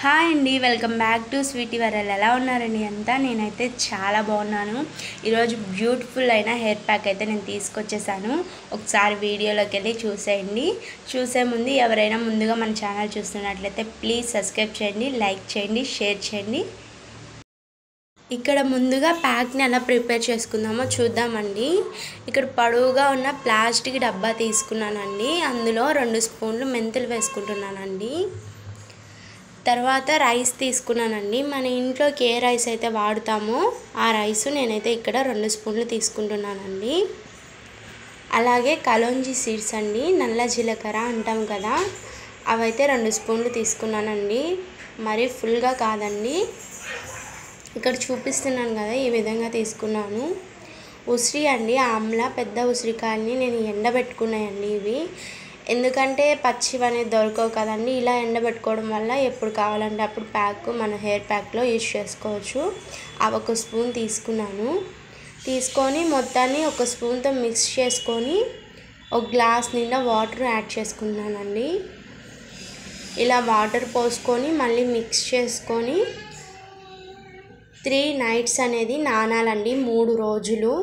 hi అండి welcome back to sweetie world ఎలా ఉన్నారండి అంతా నేనైతే చాలా బాగున్నాను ఈరోజు బ్యూటిఫుల్ అయిన హెయిర్ ప్యాక్ అయితే నేను తీసుకొచ్చేసాను ఒకసారి వీడియోలోకి వెళ్ళి చూసేయండి చూసే ముందు ఎవరైనా ముందుగా మన ఛానల్ చూస్తున్నట్లయితే ప్లీజ్ సబ్స్క్రైబ్ చేయండి లైక్ చేయండి షేర్ చేయండి ఇక్కడ ముందుగా ప్యాక్ని ఎలా ప్రిపేర్ చేసుకుందామో చూద్దామండి ఇక్కడ పొడవుగా ఉన్న ప్లాస్టిక్ డబ్బా తీసుకున్నానండి అందులో రెండు స్పూన్లు మెంతులు వేసుకుంటున్నానండి తర్వాత రైస్ తీసుకున్నానండి మన ఇంట్లోకి ఏ రైస్ అయితే వాడుతామో ఆ రైస్ నేనైతే ఇక్కడ రెండు స్పూన్లు తీసుకుంటున్నానండి అలాగే కలోంజీ సీడ్స్ అండి నల్ల జీలకర్ర అంటాం కదా అవైతే రెండు స్పూన్లు తీసుకున్నానండి మరీ ఫుల్గా కాదండి ఇక్కడ చూపిస్తున్నాను కదా ఈ విధంగా తీసుకున్నాను ఉసిరి అండి ఆమ్లా పెద్ద ఉసిరికాయల్ని నేను ఎండబెట్టుకున్నాయండి ఇవి ఎందుకంటే పచ్చివి అనేది దొరకవు కదండి ఇలా ఎండబెట్టుకోవడం వల్ల ఎప్పుడు కావాలంటే అప్పుడు ప్యాక్ మన హెయిర్ ప్యాక్లో యూజ్ చేసుకోవచ్చు అవి ఒక స్పూన్ తీసుకున్నాను తీసుకొని మొత్తాన్ని ఒక స్పూన్తో మిక్స్ చేసుకొని ఒక గ్లాస్ నిండా వాటర్ యాడ్ చేసుకున్నానండి ఇలా వాటర్ పోసుకొని మళ్ళీ మిక్స్ చేసుకొని త్రీ నైట్స్ అనేది నానాలండి మూడు రోజులు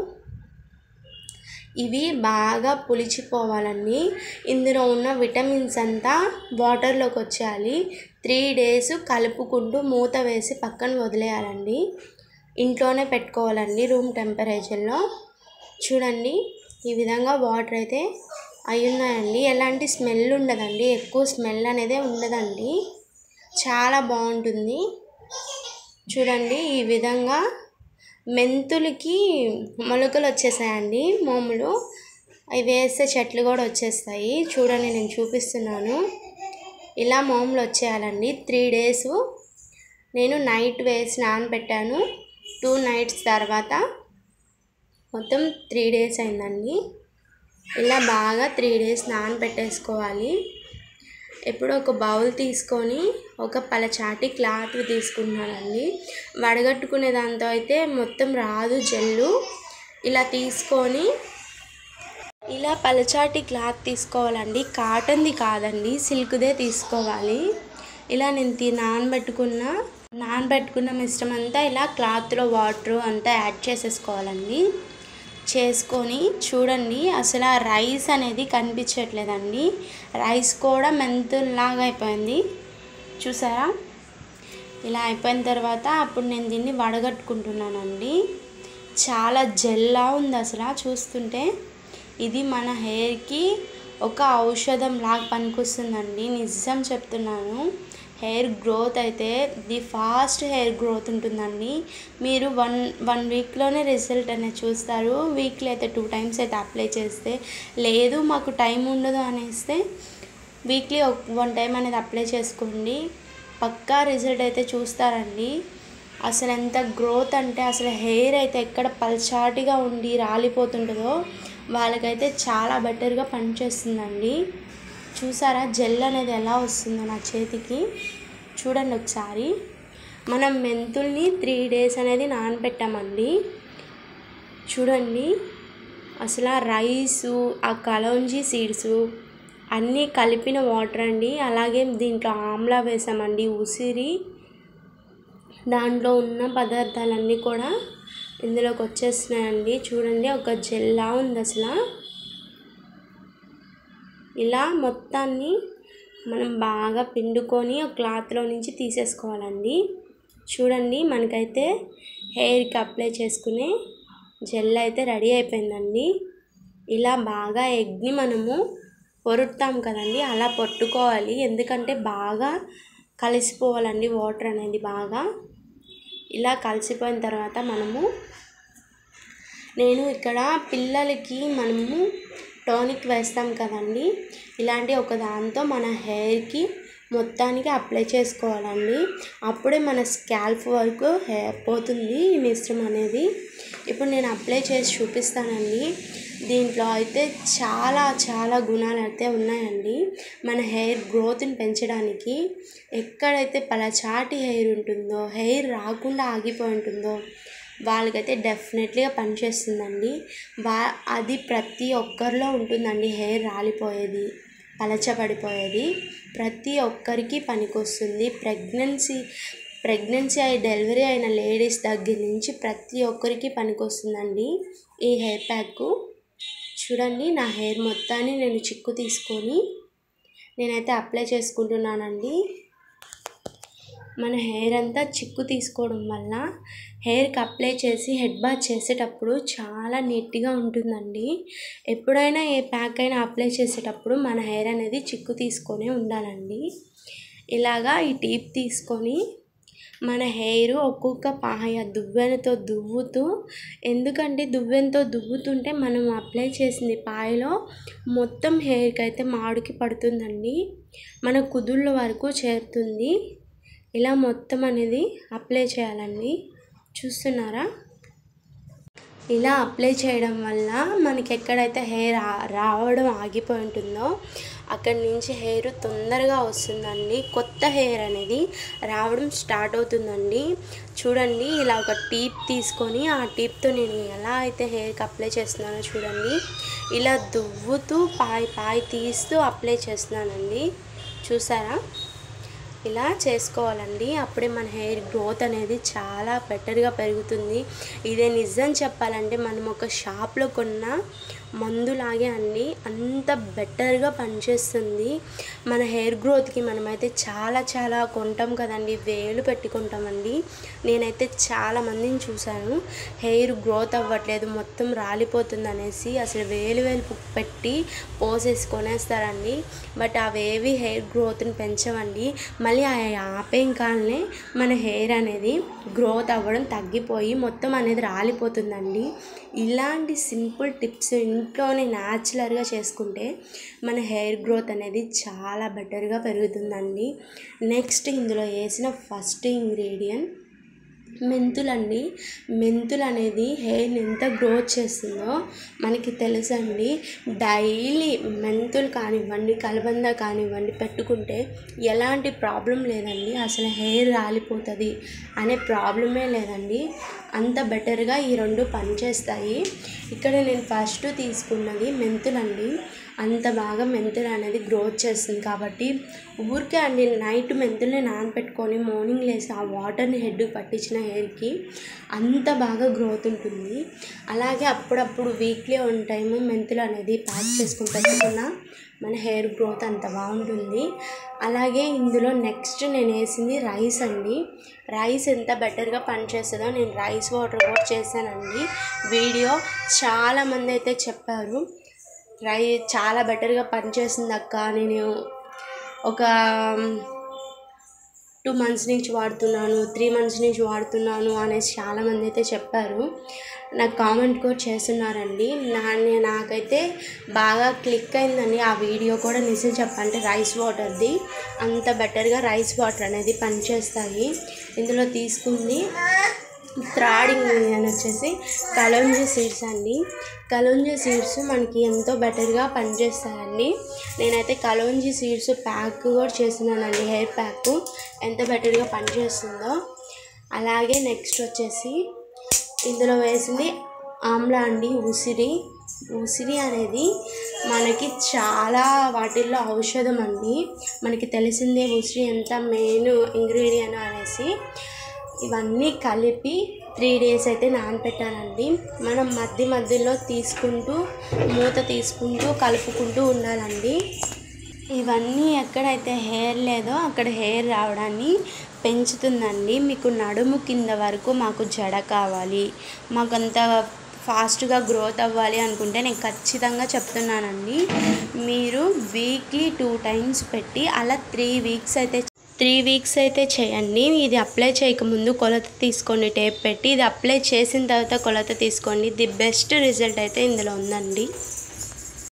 ఇవి బాగా పులిచిపోవాలండి ఇందులో ఉన్న విటమిన్స్ అంతా వాటర్లోకి వచ్చేయాలి త్రీ డేస్ కలుపుకుంటూ మూత వేసి పక్కన వదిలేయాలండి ఇంట్లోనే పెట్టుకోవాలండి రూమ్ టెంపరేచర్లో చూడండి ఈ విధంగా వాటర్ అయితే అయి ఉన్నాయండి ఎలాంటి స్మెల్ ఉండదండి ఎక్కువ స్మెల్ అనేది ఉండదండి చాలా బాగుంటుంది చూడండి ఈ విధంగా మెంతులకి మొలకలు వచ్చేసాయండి మోములు అవి వేస్తే చెట్లు కూడా వచ్చేస్తాయి చూడండి నేను చూపిస్తున్నాను ఇలా మోములు వచ్చేయాలండి త్రీ డేస్ నేను నైట్ వేసి నానబెట్టాను టూ నైట్స్ తర్వాత మొత్తం త్రీ డేస్ అయిందండి ఇలా బాగా త్రీ డేస్ నానబెట్టేసుకోవాలి ఇప్పుడు ఒక బౌల్ తీసుకొని ఒక పలచాటి క్లాత్ తీసుకుంటున్నానండి వడగట్టుకునే దాంతో అయితే మొత్తం రాదు జల్లు ఇలా తీసుకొని ఇలా పలచాటి క్లాత్ తీసుకోవాలండి కాటన్ది కాదండి సిల్క్దే తీసుకోవాలి ఇలా నేను తీ నానబెట్టుకున్న నానబెట్టుకున్న మిశ్రమం అంతా ఇలా క్లాత్లో వాటర్ అంతా యాడ్ చేసేసుకోవాలండి చేసుకొని చూడండి అసలు ఆ రైస్ అనేది కనిపించట్లేదండి రైస్ కూడా మెంతుల్లాగా అయిపోయింది చూసారా ఇలా అయిపోయిన తర్వాత అప్పుడు నేను దీన్ని వడగట్టుకుంటున్నానండి చాలా జెల్లా ఉంది అసలు చూస్తుంటే ఇది మన హెయిర్కి ఒక ఔషధం లాగా పనికొస్తుందండి నిజం చెప్తున్నాను హెయిర్ గ్రోత్ అయితే ది ఫాస్ట్ హెయిర్ గ్రోత్ ఉంటుందండి మీరు వన్ వన్ వీక్లోనే రిజల్ట్ అనేది చూస్తారు వీక్లీ అయితే టూ టైమ్స్ అయితే అప్లై చేస్తే లేదు మాకు టైం ఉండదు అనేస్తే వీక్లీ వన్ టైం అనేది అప్లై చేసుకోండి పక్కా రిజల్ట్ అయితే చూస్తారండి అసలు ఎంత గ్రోత్ అంటే అసలు హెయిర్ అయితే ఎక్కడ పల్చాటిగా ఉండి రాలిపోతుంటుందో వాళ్ళకైతే చాలా బెటర్గా పనిచేస్తుందండి చూసారా జెల్ అనేది ఎలా వస్తుందో నా చేతికి చూడండి ఒకసారి మనం మెంతుల్ని త్రీ డేస్ అనేది నానబెట్టామండి చూడండి అసలు ఆ రైసు ఆ కలోంజీ సీడ్స్ అన్నీ కలిపిన వాటర్ అండి అలాగే దీంట్లో ఆమ్లా వేసామండి ఉసిరి దాంట్లో ఉన్న పదార్థాలన్నీ కూడా ఇందులోకి వచ్చేస్తున్నాయండి చూడండి ఒక జెల్లా ఉంది అసలు ఇలా మొత్తాన్ని మనం బాగా పిండుకొని ఒక క్లాత్లో నుంచి తీసేసుకోవాలండి చూడండి మనకైతే హెయిర్కి అప్లై చేసుకునే జెల్ అయితే రెడీ అయిపోయిందండి ఇలా బాగా ఎగ్ని మనము పొరుస్తాం కదండి అలా పట్టుకోవాలి ఎందుకంటే బాగా కలిసిపోవాలండి వాటర్ అనేది బాగా ఇలా కలిసిపోయిన తర్వాత మనము నేను ఇక్కడ పిల్లలకి మనము టోనిక్ వేస్తాం కదండి ఇలాంటి ఒక దాంతో మన హెయిర్కి మొత్తానికి అప్లై చేసుకోవాలండి అప్పుడే మన స్కాల్ప్ వరకు హెయిర్ పోతుంది ఈ మిశ్రమం అనేది ఇప్పుడు నేను అప్లై చేసి చూపిస్తానండి దీంట్లో అయితే చాలా చాలా గుణాలు అయితే ఉన్నాయండి మన హెయిర్ గ్రోత్ని పెంచడానికి ఎక్కడైతే పలచాటి హెయిర్ ఉంటుందో హెయిర్ రాకుండా ఆగిపోయి ఉంటుందో వాళ్ళకైతే డెఫినెట్లీగా పనిచేస్తుందండి వా అది ప్రతి ఒక్కరిలో ఉంటుందండి హెయిర్ రాలిపోయేది పలచబడిపోయేది ప్రతి ఒక్కరికి పనికొస్తుంది ప్రెగ్నెన్సీ ప్రెగ్నెన్సీ అయి డెలివరీ అయిన లేడీస్ దగ్గర నుంచి ప్రతి ఒక్కరికి పనికొస్తుందండి ఈ హెయిర్ ప్యాక్ చూడండి నా హెయిర్ మొత్తాన్ని నేను చిక్కు తీసుకొని నేనైతే అప్లై చేసుకుంటున్నానండి మన హెయిర్ అంతా చిక్కు తీసుకోవడం వల్ల హెయిర్కి అప్లై చేసి హెడ్ బాత్ చేసేటప్పుడు చాలా నీట్గా ఉంటుందండి ఎప్పుడైనా ఏ ప్యాక్ అయినా అప్లై చేసేటప్పుడు మన హెయిర్ అనేది చిక్కు తీసుకొని ఉండాలండి ఇలాగా ఈ టీప్ తీసుకొని మన హెయిర్ ఒక్కొక్క పాయ దువ్వెనతో దువ్వుతూ ఎందుకంటే దువ్వెనతో దువ్వుతుంటే మనం అప్లై చేసింది పాయలో మొత్తం హెయిర్కి అయితే మాడికి పడుతుందండి మన కుదుళ్ళ వరకు చేరుతుంది ఇలా మొత్తం అనేది అప్లై చేయాలండి చూస్తున్నారా ఇలా అప్లై చేయడం వల్ల మనకి ఎక్కడైతే హెయిర్ రావడం ఆగిపోయి ఉంటుందో అక్కడి నుంచి హెయిర్ తొందరగా వస్తుందండి కొత్త హెయిర్ అనేది రావడం స్టార్ట్ అవుతుందండి చూడండి ఇలా ఒక టీప్ తీసుకొని ఆ టీప్తో నేను ఎలా అయితే హెయిర్కి అప్లై చేస్తున్నానో చూడండి ఇలా దువ్వుతూ పాయి పాయి తీస్తూ అప్లై చేస్తున్నానండి చూసారా ఇలా చేసుకోవాలండి అప్పుడే మన హెయిర్ గ్రోత్ అనేది చాలా బెటర్గా పెరుగుతుంది ఇదే నిజం చెప్పాలంటే మనం ఒక షాప్లో కొన్న మందులాగే అండి అంత బెటర్గా పనిచేస్తుంది మన హెయిర్ గ్రోత్కి మనమైతే చాలా చాలా కొంటాం కదండి వేలు పెట్టుకుంటామండి నేనైతే చాలా మందిని చూశాను హెయిర్ గ్రోత్ అవ్వట్లేదు మొత్తం రాలిపోతుంది అనేసి అసలు వేలు వేలు పెట్టి పోసేసుకొనేస్తారండి బట్ అవేవి హెయిర్ గ్రోత్ని పెంచవండి మళ్ళీ ఆ ఆపేం కాలనే మన హెయిర్ అనేది గ్రోత్ అవ్వడం తగ్గిపోయి మొత్తం అనేది రాలిపోతుందండి ఇలాంటి సింపుల్ టిప్స్ ఇంట్లోనే న్యాచురల్గా చేసుకుంటే మన హెయిర్ గ్రోత్ అనేది చాలా బెటర్గా పెరుగుతుందండి నెక్స్ట్ ఇందులో వేసిన ఫస్ట్ ఇంగ్రీడియంట్ మెంతులండి మెంతులు అనేది హెయిర్ని ఎంత గ్రోత్ చేస్తుందో మనకి తెలుసండి డైలీ మెంతులు కానివ్వండి కలబంద కానివ్వండి పెట్టుకుంటే ఎలాంటి ప్రాబ్లం లేదండి అసలు హెయిర్ రాలిపోతుంది అనే ప్రాబ్లమే లేదండి అంత బెటర్గా ఈ రెండు పనిచేస్తాయి ఇక్కడ నేను ఫస్ట్ తీసుకున్నది మెంతులండి అంత బాగా మెంతులు అనేది గ్రోత్ చేస్తుంది కాబట్టి ఊరికే అండి నైట్ మెంతుల్ని నానబెట్టుకొని మార్నింగ్ లేసి ఆ వాటర్ని హెడ్కి పట్టించిన హెయిర్కి అంత బాగా గ్రోత్ ఉంటుంది అలాగే అప్పుడప్పుడు వీక్లీ వన్ టైము మెంతులు అనేది ప్యాక్ చేసుకుని పెట్టుకున్న మన హెయిర్ గ్రోత్ అంత బాగుంటుంది అలాగే ఇందులో నెక్స్ట్ నేను వేసింది రైస్ అండి రైస్ ఎంత బెటర్గా పనిచేస్తుందో నేను రైస్ వాటర్ కూడా చేశానండి వీడియో చాలామంది అయితే చెప్పారు రై చాలా బెటర్గా పనిచేసింది అక్క నేను ఒక టూ మంత్స్ నుంచి వాడుతున్నాను త్రీ మంత్స్ నుంచి వాడుతున్నాను అనేసి చాలామంది అయితే చెప్పారు నాకు కామెంట్ కూడా చేస్తున్నారండి నా నాకైతే బాగా క్లిక్ అయిందండి ఆ వీడియో కూడా నిజం చెప్పంటే రైస్ వాటర్ది అంత బెటర్గా రైస్ వాటర్ అనేది పనిచేస్తాయి ఇందులో తీసుకుంది థర్డ్ ఇంగ్రీడియంట్ వచ్చేసి కలోంజీ సీడ్స్ అండి కలోంజీ సీడ్స్ మనకి ఎంతో బెటర్గా పనిచేస్తాయండి నేనైతే కలోంజీ సీడ్స్ ప్యాక్ కూడా చేస్తున్నానండి హెయిర్ ప్యాక్ ఎంత బెటర్గా పనిచేస్తుందో అలాగే నెక్స్ట్ వచ్చేసి ఇందులో వేసింది ఆమ్లా అండి ఉసిరి ఉసిరి అనేది మనకి చాలా వాటిల్లో ఔషధం అండి మనకి తెలిసిందే ఉసిరి ఎంత మెయిన్ ఇంగ్రీడియంట్ అనేసి ఇవన్నీ కలిపి త్రీ డేస్ అయితే నానపెట్టానండి మనం మధ్య మధ్యలో తీసుకుంటూ మూత తీసుకుంటూ కలుపుకుంటూ ఉండాలండి ఇవన్నీ ఎక్కడైతే హెయిర్ లేదో అక్కడ హెయిర్ రావడాన్ని పెంచుతుందండి మీకు నడుము కింద వరకు మాకు జడ కావాలి మాకు అంత ఫాస్ట్గా గ్రోత్ అవ్వాలి అనుకుంటే నేను ఖచ్చితంగా చెప్తున్నానండి మీరు వీక్లీ టూ టైమ్స్ పెట్టి అలా త్రీ వీక్స్ అయితే త్రీ వీక్స్ అయితే చేయండి ఇది అప్లై చేయకముందు కొలత తీసుకోండి టేప్ పెట్టి ఇది అప్లై చేసిన తర్వాత కొలత తీసుకోండి ది బెస్ట్ రిజల్ట్ అయితే ఇందులో ఉందండి